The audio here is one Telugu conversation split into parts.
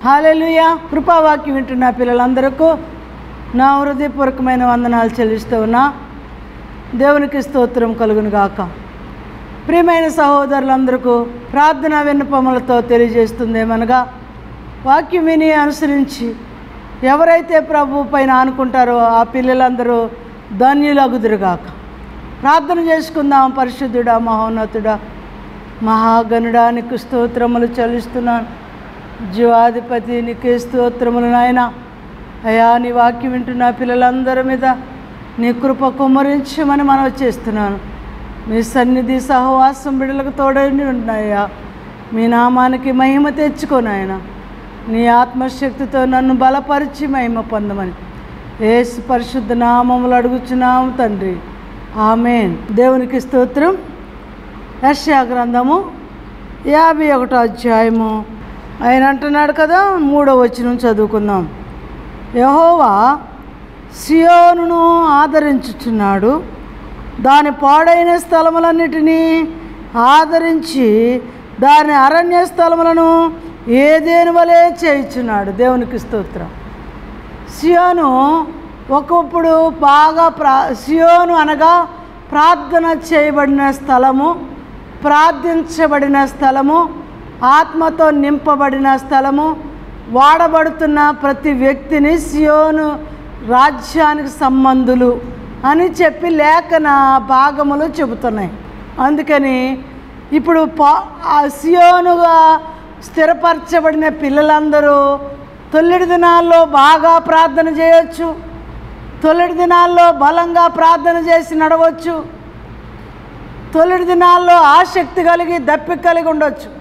హాలెలుయ కృపావాక్యం వింటున్న పిల్లలందరకు నా హృదయపూర్వకమైన వందనాలు చెల్లిస్తూ ఉన్నా దేవునికి స్తోత్రం కలుగును గాక ప్రియమైన సహోదరులందరకు ప్రార్థన విన్నపములతో తెలియజేస్తుందేమనగా వాక్యం విని అనుసరించి ఎవరైతే ప్రభు పైన ఆనుకుంటారో ఆ పిల్లలందరూ ధన్యులగుదురుగాక ప్రార్థన చేసుకుందాం పరిశుద్ధుడా మహోన్నతుడా మహాగణుడా నీకు స్తోత్రములు చెల్లిస్తున్నాను జీవాధిపతి నీకే స్తోత్రములు నాయన అయా నీ వాక్యం వింటున్న పిల్లలందరి మీద నీ కృప కుమ్మరించమని మనవి చేస్తున్నాను మీ సన్నిధి సహవాసం బిడ్డలకు తోడని ఉన్నాయా మీ నామానికి మహిమ తెచ్చుకోనాయన నీ ఆత్మశక్తితో నన్ను బలపరిచి మహిమ పొందమని ఏసు పరిశుద్ధ నామములు అడుగుచున్నాము తండ్రి ఆమెన్ దేవునికి స్తోత్రం యశ్యా గ్రంథము యాభై ఒకటో అధ్యాయము ఆయన అంటున్నాడు కదా మూడో వచనం చదువుకుందాం యహోవా సియోనును ఆదరించుచున్నాడు దాని పాడైన స్థలములన్నిటినీ ఆదరించి దాని అరణ్య స్థలములను ఏదేని వలె చేయించున్నాడు దేవునికి స్తోత్రం సియోను ఒకప్పుడు బాగా ప్రా సియోను అనగా ప్రార్థన చేయబడిన స్థలము ప్రార్థించబడిన స్థలము ఆత్మతో నింపబడిన స్థలము వాడబడుతున్న ప్రతి వ్యక్తిని సియోను రాజ్యానికి సంబంధులు అని చెప్పి లేఖన భాగములు చెబుతున్నాయి అందుకని ఇప్పుడు పా ఆ సియోనుగా స్థిరపరచబడిన పిల్లలందరూ తొమ్మిది దినాల్లో బాగా ప్రార్థన చేయొచ్చు తొమ్మిది దినాల్లో బలంగా ప్రార్థన చేసి నడవచ్చు తొమ్మిది దినాల్లో ఆసక్తి కలిగి దప్పిక కలిగి ఉండొచ్చు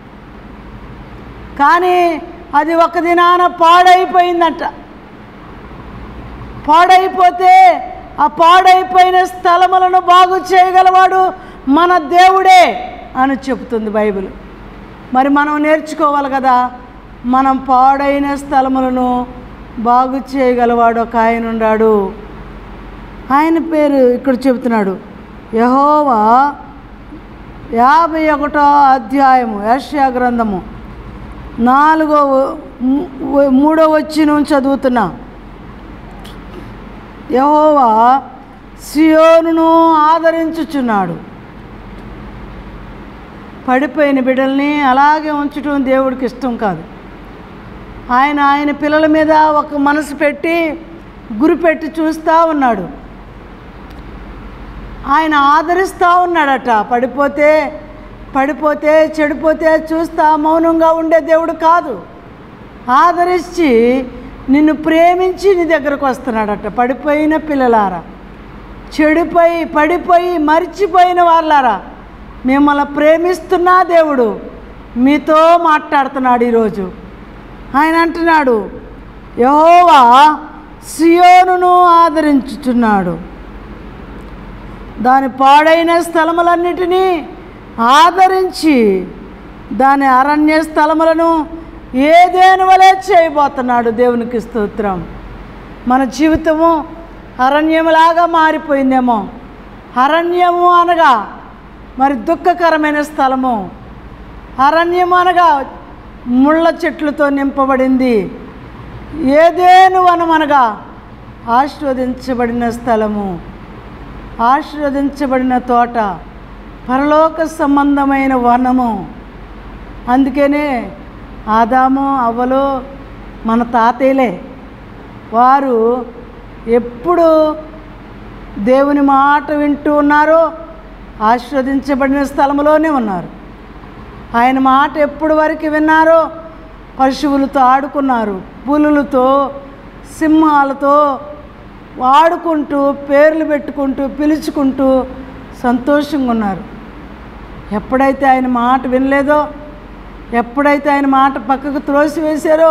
కానీ అది ఒక దినాన పాడైపోయిందంట పాడైపోతే ఆ పాడైపోయిన స్థలములను బాగు చేయగలవాడు మన దేవుడే అని చెబుతుంది బైబిల్ మరి మనం నేర్చుకోవాలి కదా మనం పాడైన స్థలములను బాగు చేయగలవాడు ఒక ఆయన ఉన్నాడు ఆయన పేరు ఇక్కడ చెబుతున్నాడు యహోవా యాభై ఒకటో అధ్యాయము యశ్యా గ్రంథము నాలుగో ము- మూడో వచ్చిన చదువుతున్నా యహోవా సియోనును ఆదరించుచున్నాడు పడిపోయిన బిడ్డల్ని అలాగే ఉంచడం దేవుడికి ఇష్టం కాదు ఆయన ఆయన పిల్లల మీద ఒక మనసు పెట్టి గురి పెట్టి చూస్తూ ఉన్నాడు ఆయన ఆదరిస్తూ ఉన్నాడట పడిపోతే పడిపోతే చెడిపోతే చూస్తా మౌనంగా ఉండే దేవుడు కాదు ఆదరించి నిన్ను ప్రేమించి నీ దగ్గరకు వస్తున్నాడట పడిపోయిన పిల్లలారా చెడిపోయి పడిపోయి మర్చిపోయిన వాళ్ళారా మిమ్మల్ని ప్రేమిస్తున్నా దేవుడు మీతో మాట్లాడుతున్నాడు ఈరోజు ఆయన అంటున్నాడు యహోవా సియోనును ఆదరించుచున్నాడు దాని పాడైన స్థలములన్నిటినీ ఆదరించి దాని అరణ్య స్థలములను ఏదేని వలె చేయబోతున్నాడు దేవునికి స్తోత్రం మన జీవితము అరణ్యములాగా మారిపోయిందేమో అరణ్యము అనగా మరి దుఃఖకరమైన స్థలము అరణ్యము అనగా ముళ్ళ చెట్లతో నింపబడింది ఏదేను వనం అనగా ఆశీర్వదించబడిన స్థలము ఆశీర్వదించబడిన తోట పరలోక సంబంధమైన వనము అందుకనే ఆదాము అవ్వలు మన తాతయ్యలే వారు ఎప్పుడు దేవుని మాట వింటూ ఉన్నారో ఆశీర్వదించబడిన స్థలంలోనే ఉన్నారు ఆయన మాట ఎప్పుడు వరకు విన్నారో పశువులతో ఆడుకున్నారు పులులతో సింహాలతో ఆడుకుంటూ పేర్లు పెట్టుకుంటూ పిలుచుకుంటూ సంతోషంగా ఉన్నారు ఎప్పుడైతే ఆయన మాట వినలేదో ఎప్పుడైతే ఆయన మాట పక్కకు త్రోసివేశారో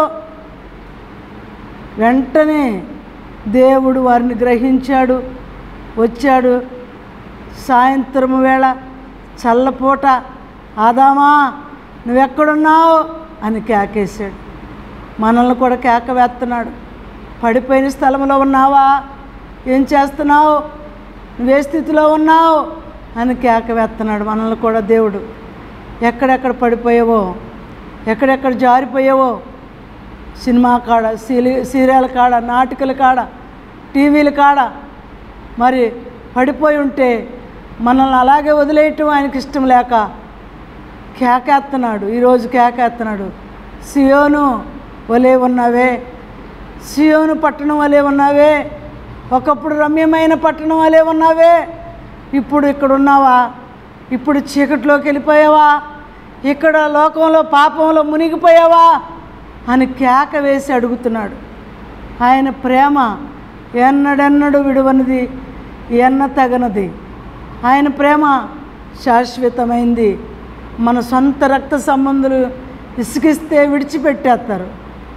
వెంటనే దేవుడు వారిని గ్రహించాడు వచ్చాడు సాయంత్రం వేళ చల్లపూట ఆదామా నువ్వెక్కడున్నావు అని కేకేశాడు మనల్ని కూడా కేక వేస్తున్నాడు పడిపోయిన స్థలంలో ఉన్నావా ఏం చేస్తున్నావు నువ్వే స్థితిలో ఉన్నావు అని కేక వేస్తున్నాడు మనల్ని కూడా దేవుడు ఎక్కడెక్కడ పడిపోయావో ఎక్కడెక్కడ జారిపోయావో సినిమా కాడ సీలి సీరియల్ కాడ నాటికల కాడ టీవీల కాడ మరి పడిపోయి ఉంటే మనల్ని అలాగే వదిలేయటం ఆయనకి ఇష్టం లేక కేకేస్తున్నాడు ఈరోజు కేకేస్తున్నాడు సియోను వలే ఉన్నావే సియోను పట్టణం వలే ఉన్నావే ఒకప్పుడు రమ్యమైన పట్టణం వలే ఉన్నావే ఇప్పుడు ఇక్కడ ఉన్నావా ఇప్పుడు చీకటిలోకి వెళ్ళిపోయావా ఇక్కడ లోకంలో పాపంలో మునిగిపోయావా అని కేక వేసి అడుగుతున్నాడు ఆయన ప్రేమ ఎన్నడెన్నడు విడువనిది ఎన్న తగనది ఆయన ప్రేమ శాశ్వతమైంది మన సొంత రక్త సంబంధులు ఇసుకిస్తే విడిచిపెట్టేస్తారు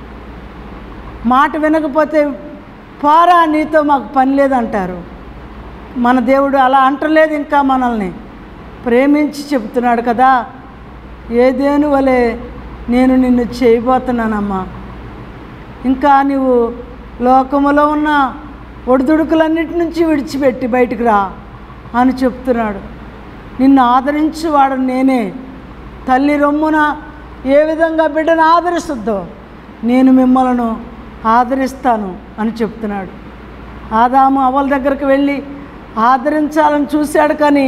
మాట వినకపోతే పోరా నీతో మాకు పని లేదంటారు మన దేవుడు అలా అంటలేదు ఇంకా మనల్ని ప్రేమించి చెబుతున్నాడు కదా ఏదేను వలె నేను నిన్ను చేయబోతున్నానమ్మా ఇంకా నీవు లోకములో ఉన్న ఒడిదుడుకులన్నిటి నుంచి విడిచిపెట్టి బయటికి రా అని చెప్తున్నాడు నిన్ను ఆదరించువాడు నేనే తల్లి రొమ్మున ఏ విధంగా బిడ్డను ఆదరిస్తుందో నేను మిమ్మలను ఆదరిస్తాను అని చెప్తున్నాడు ఆదాము అవల దగ్గరికి వెళ్ళి ఆదరించాలని చూశాడు కానీ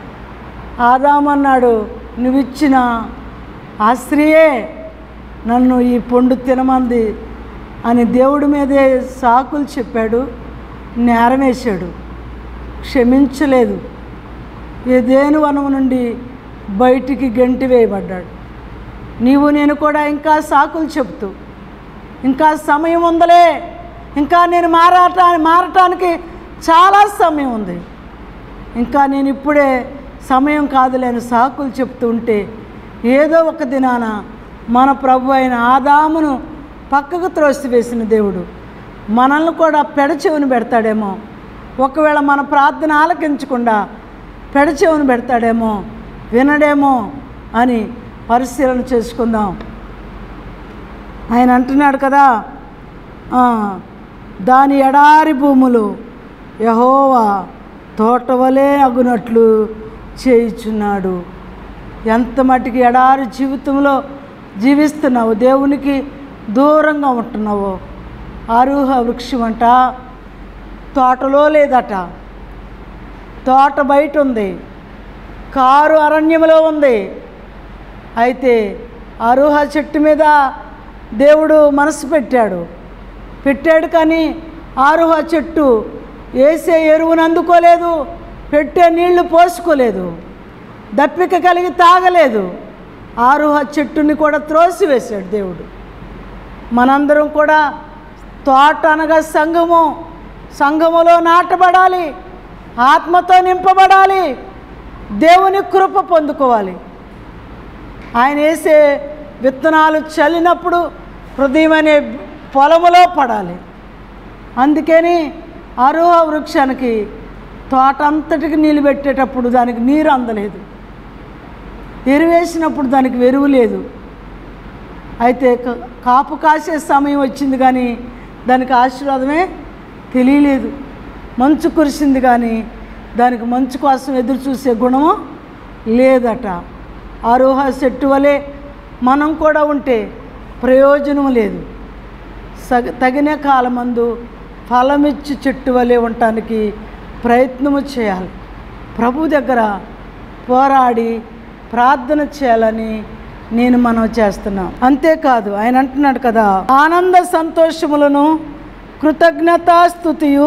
ఆదాము అన్నాడు నువ్విచ్చిన ఆ స్త్రీయే నన్ను ఈ పొండు తినమంది అని దేవుడి మీదే సాకులు చెప్పాడు నేరం వేశాడు క్షమించలేదు ఏదేను వనము నుండి బయటికి గంటి వేయబడ్డాడు నీవు నేను కూడా ఇంకా సాకులు చెప్తూ ఇంకా సమయం ఉందలే ఇంకా నేను మారాట మారటానికి చాలా సమయం ఉంది ఇంకా నేను ఇప్పుడే సమయం కాదులేని సాకులు చెప్తూ ఉంటే ఏదో ఒక దినాన మన ప్రభు అయిన ఆదామును పక్కకు త్రోసివేసిన దేవుడు మనల్ని కూడా పెడచెవుని పెడతాడేమో ఒకవేళ మన ప్రార్థన ఆలకించకుండా పెడచెవుని పెడతాడేమో వినడేమో అని పరిశీలన చేసుకుందాం ఆయన అంటున్నాడు కదా ఆ, దాని ఎడారి భూములు యహోవా తోటవలే అగునట్లు చేయుచున్నాడు ఎంత మటుకి ఎడారి జీవితంలో జీవిస్తున్నావు దేవునికి దూరంగా ఉంటున్నావో ఆరూహ వృక్షం అంట తోటలో లేదట తోట బయట ఉంది కారు అరణ్యంలో ఉంది అయితే అరుహ చెట్టు మీద దేవుడు మనసు పెట్టాడు పెట్టాడు కానీ ఆరుహ చెట్టు వేసే ఎరువును అందుకోలేదు పెట్టే నీళ్లు పోసుకోలేదు దప్పిక కలిగి తాగలేదు ఆరుహ చెట్టుని కూడా త్రోసివేశాడు దేవుడు మనందరం కూడా తోట అనగా సంఘము సంఘములో నాటబడాలి ఆత్మతో నింపబడాలి దేవుని కృప పొందుకోవాలి ఆయన వేసే విత్తనాలు చల్లినప్పుడు హృదయం అనే పొలములో పడాలి అందుకని అరోహ వృక్షానికి తోట అంతటికి నీళ్ళు పెట్టేటప్పుడు దానికి నీరు అందలేదు ఎరువేసినప్పుడు దానికి ఎరువు లేదు అయితే క- కాపు కాసే సమయం వచ్చింది కానీ దానికి ఆశీర్వాదమే తెలియలేదు మంచు కురిసింది కానీ దానికి మంచు కోసం ఎదురు చూసే గుణము లేదట ఆరోహ చెట్టు వలె మనం కూడా ఉంటే ప్రయోజనం లేదు సగ తగిన కాలమందు ఫలమిచ్చి చెట్టు వలె ఉండటానికి ప్రయత్నము చేయాలి ప్రభు దగ్గర పోరాడి ప్రార్థన చేయాలని నేను మనం చేస్తున్నాం అంతేకాదు ఆయన అంటున్నాడు కదా ఆనంద సంతోషములను కృతజ్ఞతాస్థుతియు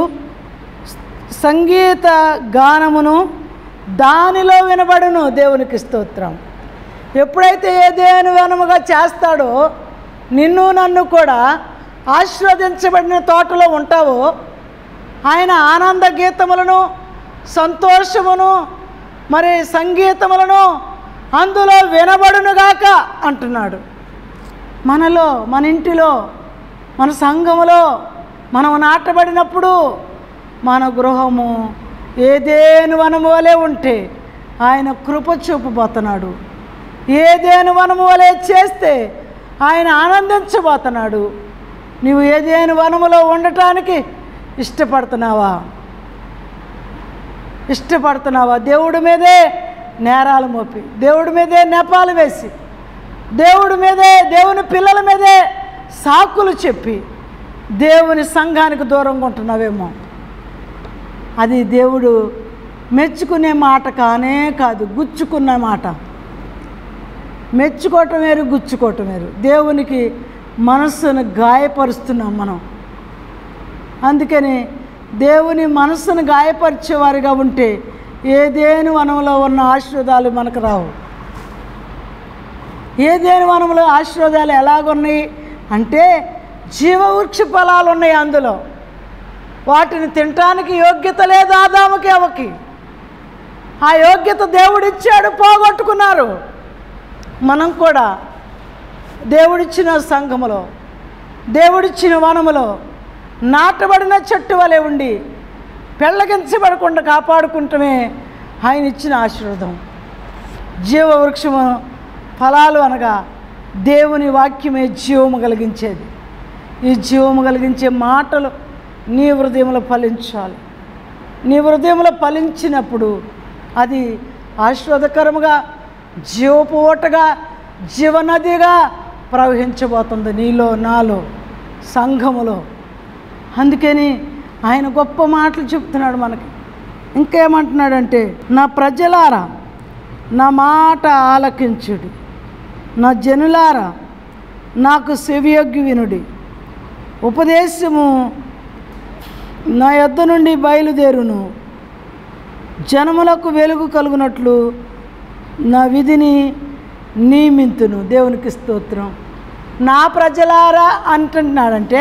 సంగీత గానమును దానిలో వినబడును దేవునికి స్తోత్రం ఎప్పుడైతే ఏదేను వెనముగా చేస్తాడో నిన్ను నన్ను కూడా ఆశీర్వదించబడిన తోటలో ఉంటావో ఆయన ఆనంద గీతములను సంతోషమును మరి సంగీతములను అందులో వినబడునుగాక అంటున్నాడు మనలో మన ఇంటిలో మన సంఘములో మనం నాటబడినప్పుడు మన గృహము ఏదేను వనము వలె ఉంటే ఆయన కృప చూపబోతున్నాడు ఏదేను వనము వలె చేస్తే ఆయన ఆనందించబోతున్నాడు నీవు ఏదేను వనములో ఉండటానికి ఇష్టపడుతున్నావా ఇష్టపడుతున్నావా దేవుడి మీదే నేరాలు మోపి దేవుడి మీదే నెపాలు వేసి దేవుడి మీదే దేవుని పిల్లల మీదే సాకులు చెప్పి దేవుని సంఘానికి దూరంగా ఉంటున్నావేమో అది దేవుడు మెచ్చుకునే మాట కానే కాదు గుచ్చుకున్న మాట మెచ్చుకోవటం వేరు గుచ్చుకోవటం వేరు దేవునికి మనస్సును గాయపరుస్తున్నాం మనం అందుకని దేవుని మనస్సును గాయపరిచేవారిగా ఉంటే ఏదేని వనంలో ఉన్న ఆశీర్వాదాలు మనకు రావు ఏదేని వనంలో ఆశీర్వాదాలు ఎలాగున్నాయి అంటే జీవవృక్ష ఫలాలు ఉన్నాయి అందులో వాటిని తినటానికి యోగ్యత లేదు ఆదాముకి అవకి ఆ యోగ్యత దేవుడిచ్చాడు పోగొట్టుకున్నారు మనం కూడా దేవుడిచ్చిన సంఘములో దేవుడిచ్చిన వనములో నాటబడిన చెట్టు వలె ఉండి పెళ్ళగించబడకుండా కాపాడుకుంటమే ఆయన ఇచ్చిన ఆశీర్వాదం జీవవృక్షము ఫలాలు అనగా దేవుని వాక్యమే జీవము కలిగించేది ఈ జీవము కలిగించే మాటలు నీ హృదయంలో ఫలించాలి నీ హృదయంలో ఫలించినప్పుడు అది ఆశీర్వాదకరముగా జీవపు ఓటగా జీవనదిగా ప్రవహించబోతుంది నీలో నాలో సంఘములో అందుకని ఆయన గొప్ప మాటలు చెప్తున్నాడు మనకి ఇంకేమంటున్నాడంటే నా ప్రజలారా నా మాట ఆలకించుడి నా జనులారా నాకు సెవియొగ్గి వినుడి ఉపదేశము నా యొద్ద నుండి బయలుదేరును జనములకు వెలుగు కలుగునట్లు నా విధిని నియమింతును దేవునికి స్తోత్రం నా ప్రజలారా అంటున్నాడంటే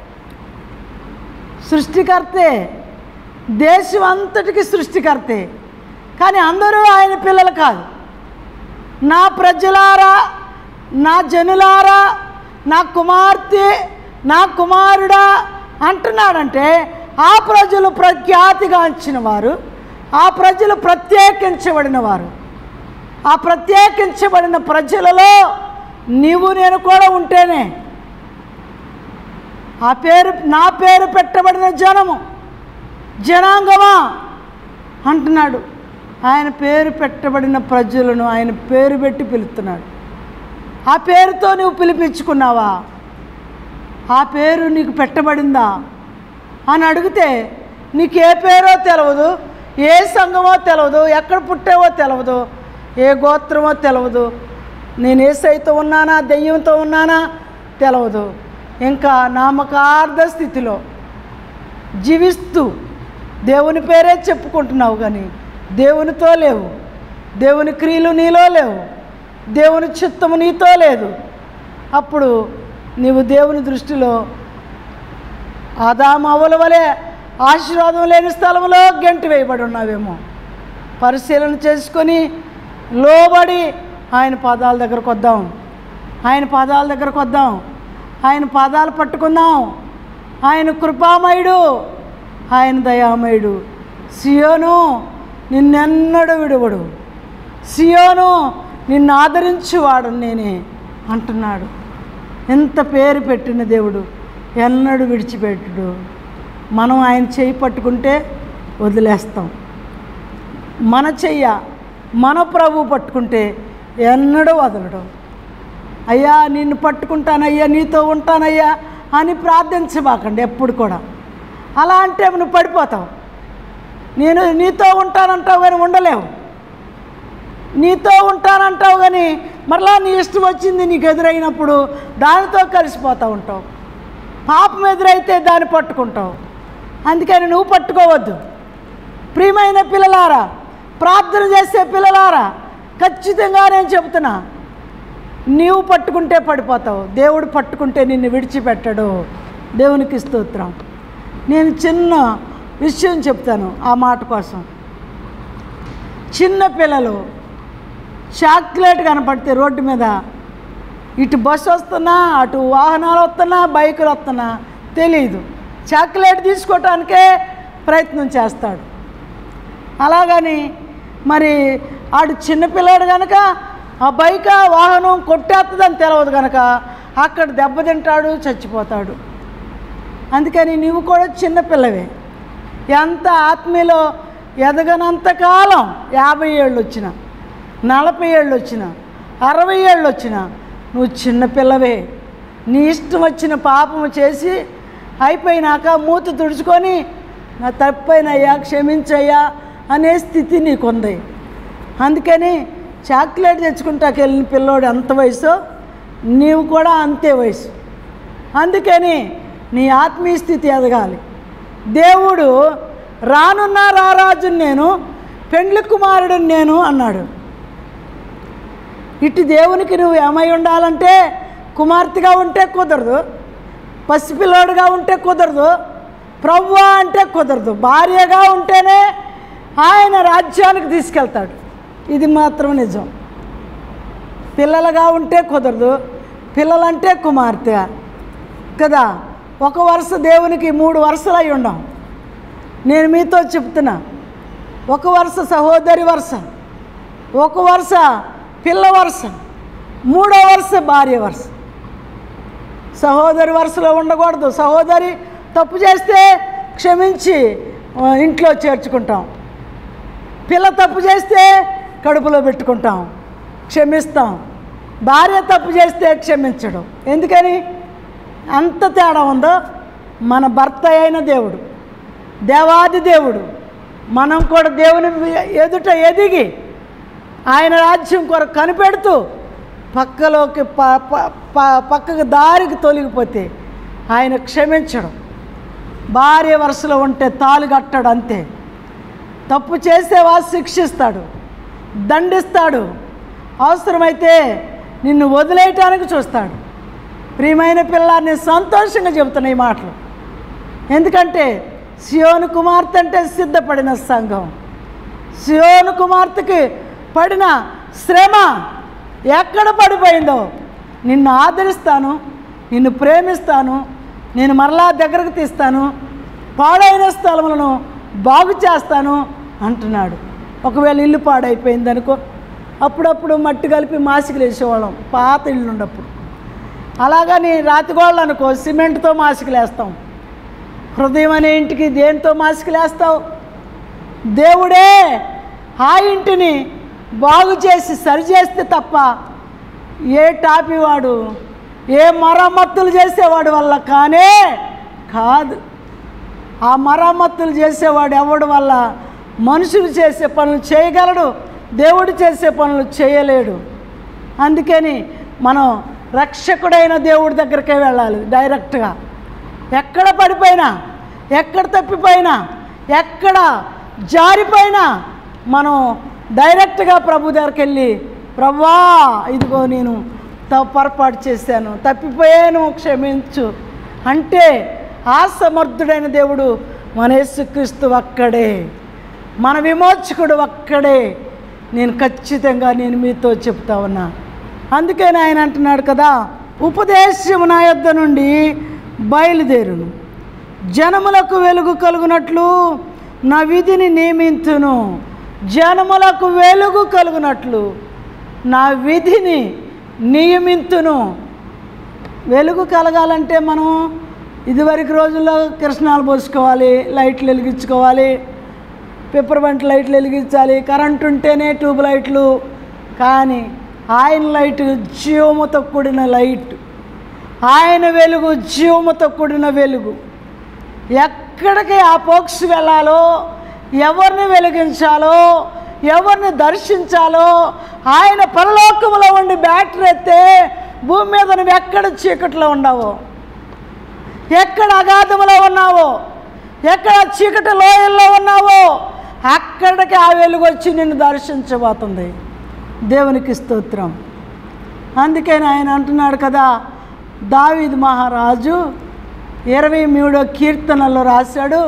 సృష్టికర్తే దేశం అంతటికి సృష్టికర్తే కానీ అందరూ ఆయన పిల్లలు కాదు నా ప్రజలారా నా జనులారా నా కుమార్తె నా కుమారుడా అంటున్నాడంటే ఆ ప్రజలు ప్రఖ్యాతిగాంచిన వారు ఆ ప్రజలు ప్రత్యేకించబడిన వారు ఆ ప్రత్యేకించబడిన ప్రజలలో నీవు నేను కూడా ఉంటేనే ఆ పేరు నా పేరు పెట్టబడిన జనము జనాంగమా అంటున్నాడు ఆయన పేరు పెట్టబడిన ప్రజలను ఆయన పేరు పెట్టి పిలుస్తున్నాడు ఆ పేరుతో నువ్వు పిలిపించుకున్నావా ఆ పేరు నీకు పెట్టబడిందా అని అడిగితే నీకు ఏ పేరో తెలియదు ఏ సంఘమో తెలియదు ఎక్కడ పుట్టావో తెలియదు ఏ గోత్రమో తెలియదు నేను ఏసైతో ఉన్నానా దెయ్యంతో ఉన్నానా తెలియదు ఇంకా నామకార్థ స్థితిలో జీవిస్తూ దేవుని పేరే చెప్పుకుంటున్నావు కానీ దేవునితో లేవు దేవుని క్రియలు నీలో లేవు దేవుని చిత్తము నీతో లేదు అప్పుడు నీవు దేవుని దృష్టిలో ఆదాము అవ్వల వలె ఆశీర్వాదం లేని స్థలంలో గెంటి వేయబడి ఉన్నావేమో పరిశీలన చేసుకొని లోబడి ఆయన పాదాల దగ్గరకు వద్దాం ఆయన పాదాల దగ్గరకు వద్దాం ఆయన పాదాలు పట్టుకుందాం ఆయన కృపామయుడు ఆయన దయామయుడు సియోను నిన్నెన్నడు విడువడు సియోను నిన్ను ఆదరించువాడు నేనే అంటున్నాడు ఎంత పేరు పెట్టిన దేవుడు ఎన్నడూ విడిచిపెట్టుడు మనం ఆయన చేయి పట్టుకుంటే వదిలేస్తాం మన చెయ్య మన ప్రభు పట్టుకుంటే ఎన్నడూ వదలడం అయ్యా నిన్ను పట్టుకుంటానయ్యా నీతో ఉంటానయ్యా అని ప్రార్థించబాకండి ఎప్పుడు కూడా అలా అంటే నువ్వు పడిపోతావు నేను నీతో ఉంటానంటావు కానీ ఉండలేవు నీతో ఉంటానంటావు కానీ మరలా నీ ఇష్టం వచ్చింది నీకు ఎదురైనప్పుడు దానితో కలిసిపోతూ ఉంటావు పాపం ఎదురైతే దాన్ని పట్టుకుంటావు అందుకని నువ్వు పట్టుకోవద్దు ప్రియమైన పిల్లలారా ప్రార్థన చేసే పిల్లలారా ఖచ్చితంగా నేను చెబుతున్నా నీవు పట్టుకుంటే పడిపోతావు దేవుడు పట్టుకుంటే నిన్ను విడిచిపెట్టడు దేవునికి స్తోత్రం నేను చిన్న విషయం చెప్తాను ఆ మాట కోసం చిన్న పిల్లలు చాక్లెట్ కనపడితే రోడ్డు మీద ఇటు బస్సు వస్తున్నా అటు వాహనాలు వస్తున్నా బైకులు వస్తున్నా తెలియదు చాక్లెట్ తీసుకోవటానికే ప్రయత్నం చేస్తాడు అలాగని మరి ఆడు చిన్నపిల్లాడు కనుక ఆ బైక్ ఆ వాహనం కొట్టేస్తుందని తెలియదు కనుక అక్కడ దెబ్బతింటాడు చచ్చిపోతాడు అందుకని నువ్వు కూడా చిన్నపిల్లవే ఎంత ఆత్మీయలో ఎదగనంత కాలం యాభై ఏళ్ళు వచ్చిన నలభై ఏళ్ళు వచ్చిన అరవై ఏళ్ళు వచ్చిన నువ్వు చిన్నపిల్లవే నీ ఇష్టం వచ్చిన పాపము చేసి అయిపోయినాక మూతి తుడుచుకొని నా తప్పైనయ్యా క్షమించయ్యా అనే స్థితి నీకుంది అందుకని చాక్లెట్ తెచ్చుకుంటాకి వెళ్ళిన పిల్లోడు ఎంత వయసు నీవు కూడా అంతే వయసు అందుకని నీ ఆత్మీయ స్థితి ఎదగాలి దేవుడు రానున్న రారాజుని నేను పెండ్లి కుమారుడిని నేను అన్నాడు ఇటు దేవునికి నువ్వు ఏమై ఉండాలంటే కుమార్తెగా ఉంటే కుదరదు పసిపిల్లోడుగా ఉంటే కుదరదు ప్రవ్వా అంటే కుదరదు భార్యగా ఉంటేనే ఆయన రాజ్యానికి తీసుకెళ్తాడు ఇది మాత్రం నిజం పిల్లలుగా ఉంటే కుదరదు పిల్లలంటే కుమార్తె కదా ఒక వరుస దేవునికి మూడు వరుసలు అయి ఉండం నేను మీతో చెప్తున్నా ఒక వరుస సహోదరి వరుస ఒక వరుస పిల్ల వరుస మూడో వరుస భార్య వరుస సహోదరి వరుసలో ఉండకూడదు సహోదరి తప్పు చేస్తే క్షమించి ఆ, ఇంట్లో చేర్చుకుంటాం పిల్ల తప్పు చేస్తే కడుపులో పెట్టుకుంటాం క్షమిస్తాం భార్య తప్పు చేస్తే క్షమించడం ఎందుకని అంత తేడా ఉందో మన భర్త అయిన దేవుడు దేవాది దేవుడు మనం కూడా దేవుని ఎదుట ఎదిగి ఆయన రాజ్యం కొరకు కనిపెడుతూ పక్కలోకి ప ప- ప- పక్కకు దారికి తొలగిపోతే ఆయన క్షమించడం భార్య వరుసలో ఉంటే తాలు కట్టడు అంతే తప్పు చేసేవా శిక్షిస్తాడు దండిస్తాడు అవసరమైతే నిన్ను వదిలేయటానికి చూస్తాడు ప్రియమైన పిల్లాన్ని సంతోషంగా చెబుతున్న ఈ మాటలు ఎందుకంటే సియోను కుమార్తె అంటే సిద్ధపడిన సంఘం సియోను కుమార్తెకి పడిన శ్రమ ఎక్కడ పడిపోయిందో నిన్ను ఆదరిస్తాను నిన్ను ప్రేమిస్తాను నేను మరలా దగ్గరకు తీస్తాను పాడైన స్థలములను బాగు చేస్తాను అంటున్నాడు ఒకవేళ ఇల్లు పాడైపోయింది అనుకో అప్పుడప్పుడు మట్టి కలిపి మాసికలు వేసేవాళ్ళం పాత ఇల్లు ఉన్నప్పుడు అలాగని రాతిగోళ్ళు అనుకో సిమెంట్తో మాసికలు వేస్తాం హృదయం అనే ఇంటికి దేంతో మాసికలు వేస్తావు దేవుడే ఆ ఇంటిని బాగు చేసి సరిచేస్తే తప్ప ఏ టాపీ వాడు ఏ మరమ్మతులు చేసేవాడు వల్ల కానే కాదు ఆ మరమ్మతులు చేసేవాడు ఎవడు వల్ల మనుషులు చేసే పనులు చేయగలడు దేవుడు చేసే పనులు చేయలేడు అందుకని మనం రక్షకుడైన దేవుడి దగ్గరికే వెళ్ళాలి డైరెక్ట్గా ఎక్కడ పడిపోయినా ఎక్కడ తప్పిపోయినా ఎక్కడ జారిపోయినా మనం డైరెక్ట్గా ప్రభు దగ్గరికి వెళ్ళి ప్రభా ఇదిగో నేను త- పొరపాటు చేశాను తప్పిపోయాను క్షమించు అంటే ఆ సమర్థుడైన దేవుడు మన యేసుక్రీస్తు ఒక్కడే మన విమోచకుడు ఒక్కడే నేను ఖచ్చితంగా నేను మీతో చెప్తా ఉన్నా అందుకని ఆయన అంటున్నాడు కదా ఉపదేశము నా యొద్ద నుండి బయలుదేరును జనములకు వెలుగు కలుగునట్లు నా విధిని నియమించును జనములకు వెలుగు కలుగునట్లు నా విధిని నియమింతును వెలుగు కలగాలంటే మనం ఇదివరకు రోజుల్లో కిరసనాలు పోసుకోవాలి లైట్లు వెలిగించుకోవాలి పెప్పర్మెంట్ లైట్లు వెలిగించాలి కరెంట్ ఉంటేనే ట్యూబ్ లైట్లు కానీ ఆయన లైట్ జీవముతో కూడిన లైట్ ఆయన వెలుగు జీవముతో కూడిన వెలుగు ఎక్కడికి ఆ పోక్స్ వెళ్ళాలో ఎవరిని వెలిగించాలో ఎవరిని దర్శించాలో ఆయన పరలోకములో ఉండి బ్యాటరీ ఎత్తే భూమి మీద నువ్వు ఎక్కడ చీకట్లో ఉండవో ఎక్కడ అగాధములో ఉన్నావో ఎక్కడ చీకటి లోయల్లో ఉన్నావో అక్కడికి ఆ వెలుగు వచ్చి నిన్ను దర్శించబోతుంది దేవునికి స్తోత్రం అందుకని ఆయన అంటున్నాడు కదా దావీద్ మహారాజు ఇరవై మూడో కీర్తనలో రాశాడు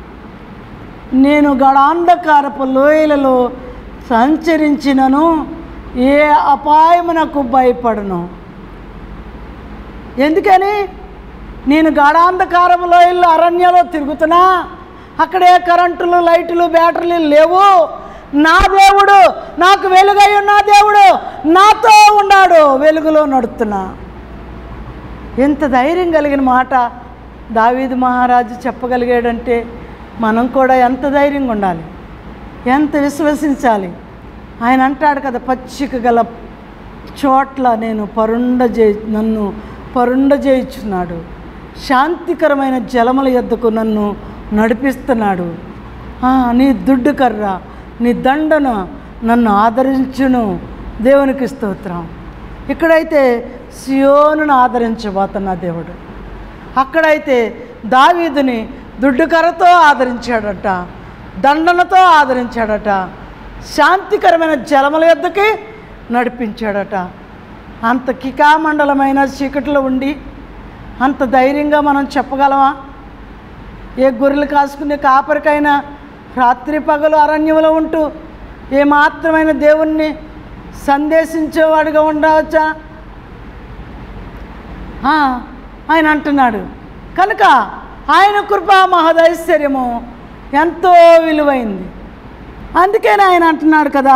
నేను గడాంధకారపు లోయలలో సంచరించినను ఏ అపాయమునకు భయపడను ఎందుకని నేను గాఢాంధకారం లోయల్లో అరణ్యంలో తిరుగుతున్నా అక్కడే కరెంటులు లైట్లు బ్యాటరీలు లేవు నా దేవుడు నాకు వెలుగై ఉన్న దేవుడు నాతో ఉన్నాడు వెలుగులో నడుతున్నా ఎంత ధైర్యం కలిగిన మాట దావీదు మహారాజు చెప్పగలిగాడంటే మనం కూడా ఎంత ధైర్యంగా ఉండాలి ఎంత విశ్వసించాలి ఆయన అంటాడు కదా పచ్చిక గల చోట్ల నేను పరుండ చే నన్ను పరుండజేయుచున్నాడు శాంతికరమైన జలముల యొద్దకు నన్ను నడిపిస్తున్నాడు ఆ, నీ దుడ్డు కర్ర నీ దండన నన్ను ఆదరించును దేవునికి స్తోత్రం ఇక్కడైతే సియోనును ఆదరించబోతున్న దేవుడు అక్కడైతే దావీదుని దుడ్డు కర్రతో ఆదరించాడట దండనతో ఆదరించాడట శాంతికరమైన జలముల యొద్దకి నడిపించాడట అంత కికామండలమైన చీకటిలో ఉండి అంత ధైర్యంగా మనం చెప్పగలమా ఏ గొర్రెలు కాసుకునే కాపరికైనా రాత్రి పగలు అరణ్యంలో ఉంటూ ఏ మాత్రమైన దేవుణ్ణి సందేశించేవాడిగా ఉండవచ్చా ఆ, ఆయన అంటున్నాడు కనుక ఆయన కృప మహదైశ్వర్యము ఎంతో విలువైంది అందుకని ఆయన అంటున్నాడు కదా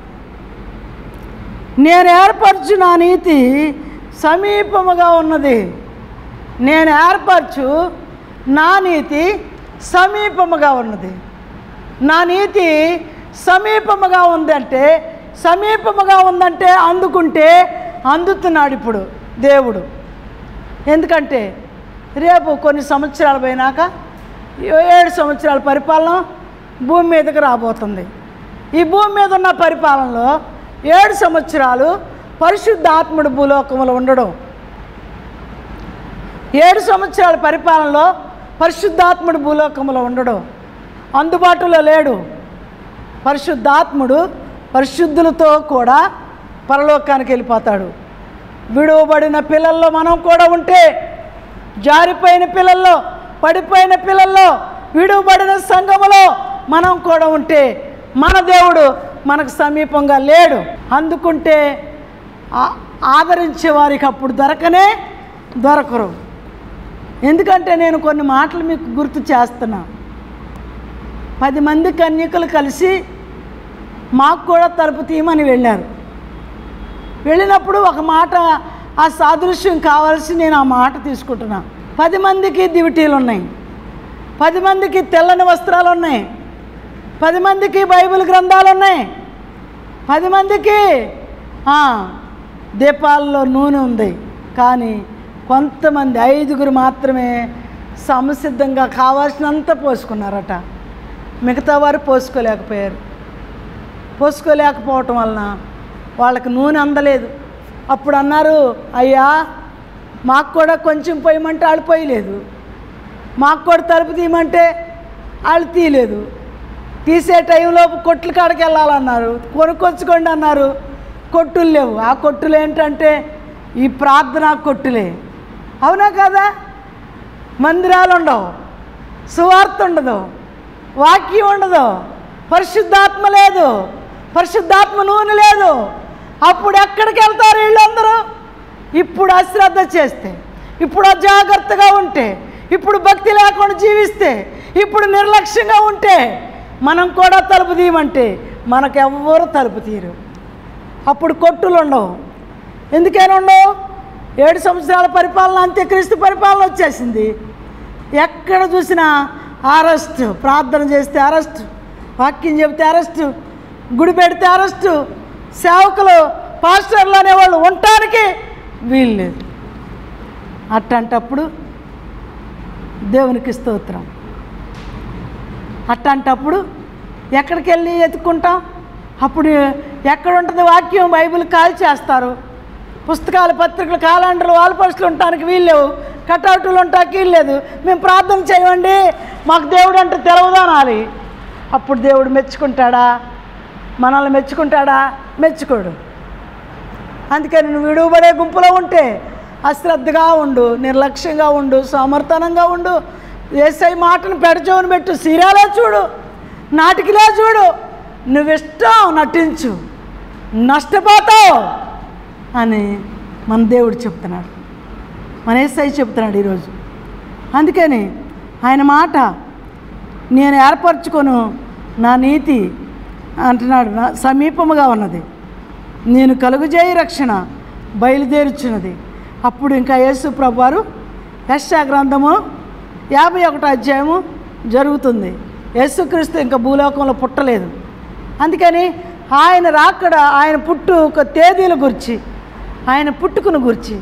నేను ఏర్పరచు నా నీతి సమీపముగా ఉన్నది నేను ఏర్పరచు నా నీతి సమీపముగా ఉన్నది నా నీతి సమీపముగా ఉందంటే సమీపముగా ఉందంటే అందుకుంటే అందుతున్నాడు ఇప్పుడు దేవుడు ఎందుకంటే రేపు కొన్ని సంవత్సరాలు పోయినాక ఏడు సంవత్సరాల పరిపాలన భూమి మీదకి రాబోతుంది ఈ భూమి మీద ఉన్న పరిపాలనలో ఏడు సంవత్సరాలు పరిశుద్ధాత్ముడు భూలోకంలో ఉండడం ఏడు సంవత్సరాల పరిపాలనలో పరిశుద్ధాత్ముడు భూలోకంలో ఉండడం అందుబాటులో లేడు పరిశుద్ధాత్ముడు పరిశుద్ధులతో కూడా పరలోకానికి వెళ్ళిపోతాడు విడువబడిన పిల్లల్లో మనం కూడా ఉంటే జారిపోయిన పిల్లల్లో పడిపోయిన పిల్లల్లో విడువబడిన సంఘములో మనం కూడా ఉంటే మన దేవుడు మనకు సమీపంగా లేడు అందుకుంటే ఆ- ఆదరించే వారికి అప్పుడు దొరకనే దొరకరు ఎందుకంటే నేను కొన్ని మాటలు మీకు గుర్తు చేస్తున్నా పది మంది కన్యకలు కలిసి మాకు కూడా తలుపు తీయమని వెళ్ళారు వెళ్ళినప్పుడు ఒక మాట ఆ సాదృశ్యం కావాల్సి నేను ఆ మాట తీసుకుంటున్నా పది మందికి దివిటీలు ఉన్నాయి పది మందికి తెల్లని వస్త్రాలు ఉన్నాయి పది మందికి బైబిల్ గ్రంథాలు ఉన్నాయి పది మందికి ఆ, దీపాల్లో నూనె ఉంది కానీ కొంతమంది ఐదుగురు మాత్రమే సంసిద్ధంగా కావాల్సినంత పోసుకున్నారట మిగతా వారు పోసుకోలేకపోయారు పోసుకోలేకపోవటం వలన వాళ్ళకి నూనె అందలేదు అప్పుడు అన్నారు అయ్యా మాకు కూడా కొంచెం పోయమంటే వాళ్ళు పోయలేదు మాకు కూడా తలుపు తీయమంటే వాళ్ళు తీయలేదు తీసే టైంలో కొట్లు కాడికి వెళ్ళాలన్నారు కొనుక్కొచ్చుకోండి అన్నారు కొట్టులు లేవు ఆ కొట్టులు ఏంటంటే ఈ ప్రార్థనా కొట్టులే అవునా కదా మందిరాలు ఉండవు సువార్త ఉండదు వాక్యం ఉండదు పరిశుద్ధాత్మ లేదు పరిశుద్ధాత్మ నూనె లేదు అప్పుడు ఎక్కడికి వెళ్తారు వీళ్ళందరూ ఇప్పుడు అశ్రద్ధ చేస్తే ఇప్పుడు అజాగ్రత్తగా ఉంటే ఇప్పుడు భక్తి లేకుండా జీవిస్తే ఇప్పుడు నిర్లక్ష్యంగా ఉంటే మనం కూడా తలుపు తీయమంటే మనకెవ్వరు తలుపు తీయరు అప్పుడు కొట్టులు ఉండవు ఎందుకైనా ఉండవు ఏడు సంవత్సరాల పరిపాలన అంత్యక్రీస్తు పరిపాలన వచ్చేసింది ఎక్కడ చూసినా అరెస్ట్ ప్రార్థన చేస్తే అరెస్ట్ వాక్యం చెబితే అరెస్ట్ గుడి పెడితే అరెస్టు సేవకులు పాస్టర్లు అనేవాళ్ళు ఉండటానికి వీలు లేదు అట్టంటప్పుడు దేవునికి స్తోత్రం అట్టంటప్పుడు ఎక్కడికి వెళ్ళి ఎత్తుకుంటాం అప్పుడు ఎక్కడ ఉంటుంది వాక్యం బైబిల్ కాల్ చేస్తారు పుస్తకాలు పత్రికలు కాలాండర్లు వాల్ పోస్టులు ఉండటానికి వీల్లేవు కటౌట్లు ఉండటానికి వీల్లేదు మేము ప్రార్థన చేయండి మాకు దేవుడు అంటే తెలవదు అనాలి అప్పుడు దేవుడు మెచ్చుకుంటాడా మనల్ని మెచ్చుకుంటాడా మెచ్చుకోడు అందుకని నువ్వు విడువబడే గుంపులో ఉంటే అశ్రద్ధగా ఉండు నిర్లక్ష్యంగా ఉండు సమర్థనంగా ఉండు ఏసై మాటను పెడచోని పెట్టు సీరియలే చూడు నాటికిలే చూడు నువ్విష్టం నటించు నష్టపోతావు అని మన దేవుడు చెప్తున్నాడు మన ఏసై చెప్తున్నాడు ఈరోజు అందుకని ఆయన మాట నేను ఏర్పరచుకొను నా నీతి అంటున్నాడు నా సమీపముగా ఉన్నది నేను కలుగుజేయి రక్షణ బయలుదేరుచున్నది అప్పుడు ఇంకా యేసు ప్రభువారు యశా గ్రంథము యాభై ఒకటో అధ్యాయము జరుగుతుంది యేసుక్రీస్తు ఇంకా భూలోకంలో పుట్టలేదు అందుకని ఆయన రాకడ ఆయన పుట్టు ఒక తేదీల గురించి ఆయన పుట్టుకును గురించి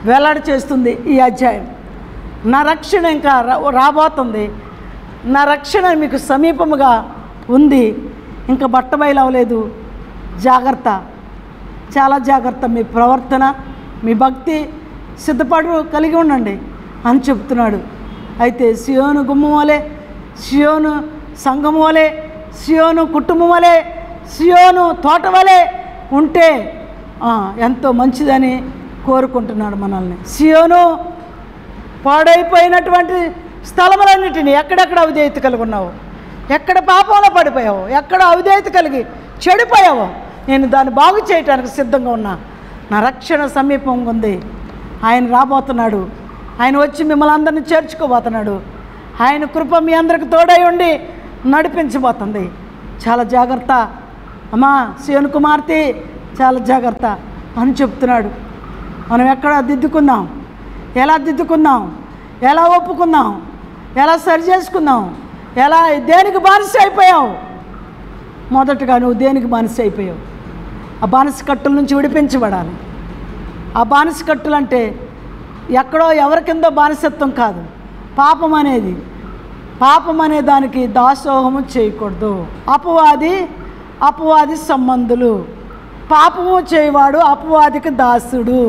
వెల్లడి చేస్తుంది ఈ అధ్యాయం నా రక్షణ ఇంకా రా- రాబోతుంది నా రక్షణ మీకు సమీపముగా ఉంది ఇంకా బట్టబయలు అవ్వలేదు జాగ్రత్త చాలా జాగ్రత్త మీ ప్రవర్తన మీ భక్తి సిద్ధపడు కలిగి ఉండండి అని చెప్తున్నాడు అయితే సియోను గుమ్మం వలె సియోను సంఘం వలె సియోను కుటుంబం వలె సియోను తోట వలె ఉంటే ఆ, ఎంతో మంచిదని కోరుకుంటున్నాడు మనల్ని సియోను పాడైపోయినటువంటి స్థలములన్నిటిని ఎక్కడెక్కడ అవిధేయత కలిగి ఉన్నావు ఎక్కడ పాపంలో పడిపోయావు ఎక్కడ అవిధేయత కలిగి చెడిపోయావో నేను దాన్ని బాగు చేయడానికి సిద్ధంగా ఉన్నా నా రక్షణ సమీపంగా ఉంది ఆయన రాబోతున్నాడు ఆయన వచ్చి మిమ్మల్ని అందరిని చేర్చుకోబోతున్నాడు ఆయన కృప మీ అందరికి తోడై ఉండి నడిపించబోతుంది చాలా జాగ్రత్త అమ్మా శివన్ కుమార్తె చాలా జాగ్రత్త అని చెప్తున్నాడు మనం ఎక్కడ దిద్దుకుందాం ఎలా దిద్దుకుందాం ఎలా ఒప్పుకుందాం ఎలా సరి చేసుకుందాం ఎలా దేనికి బానిస అయిపోయావు మొదటగా నువ్వు దేనికి బానిస అయిపోయావు ఆ బానిస కట్టుల నుంచి విడిపించబడాలి ఆ బానిస కట్టులు అంటే ఎక్కడో ఎవరి కిందో బానిసత్వం కాదు పాపం అనేది పాపం అనే దానికి దాసోహము చేయకూడదు అపవాది అపవాది సంబంధులు పాపము చేయవాడు అపవాదికి దాసుడు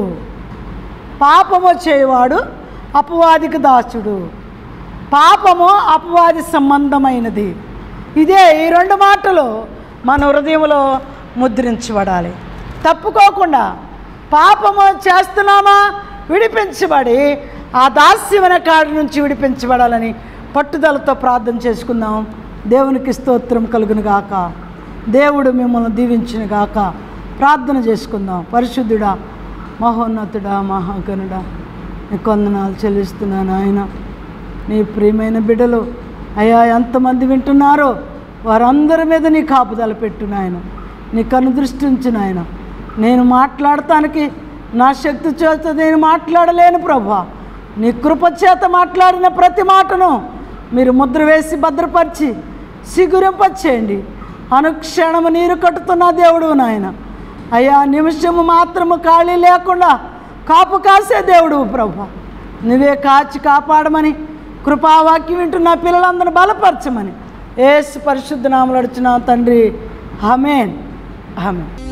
పాపము చేయవాడు అపవాదికి దాసుడు పాపము అపవాది సంబంధమైనది ఇదే ఈ రెండు మాటలు మన హృదయంలో ముద్రించబడాలి తప్పుకోకుండా పాపము చేస్తున్నామా విడిపించబడి ఆ దాస్యమైన కాడి నుంచి విడిపించబడాలని పట్టుదలతో ప్రార్థన చేసుకుందాం దేవునికి స్తోత్రం కలుగును గాక దేవుడు మిమ్మల్ని దీవించును గాక ప్రార్థన చేసుకుందాం పరిశుద్ధుడా మహోన్నతుడా మహాగణుడా నీ కొందనాలు చెల్లిస్తున్నాను ఆయన నీ ప్రియమైన బిడ్డలు అయ్యా ఎంతమంది వింటున్నారో వారందరి మీద నీ కాపుదల పెట్టు నాయన నీ కను దృష్టి ఉంచు నాయన నేను మాట్లాడటానికి నా శక్తి చేత నేను మాట్లాడలేను ప్రభా నీ కృప చేత మాట్లాడిన ప్రతి మాటను మీరు ముద్ర వేసి భద్రపరిచి సిగురింపచేయండి అనుక్షణము నీరు కట్టుతున్న దేవుడు నాయన అయ్యా నిమిషము మాత్రము ఖాళీ లేకుండా కాపు కాసే దేవుడు ప్రభా నువ్వే కాచి కాపాడమని కృపావాక్యం వింటున్న పిల్లలందరిని బలపరచమని ఏసు పరిశుద్ధ నామలు అడుచున్నాం తండ్రి ఆమెన్ ఆమెన్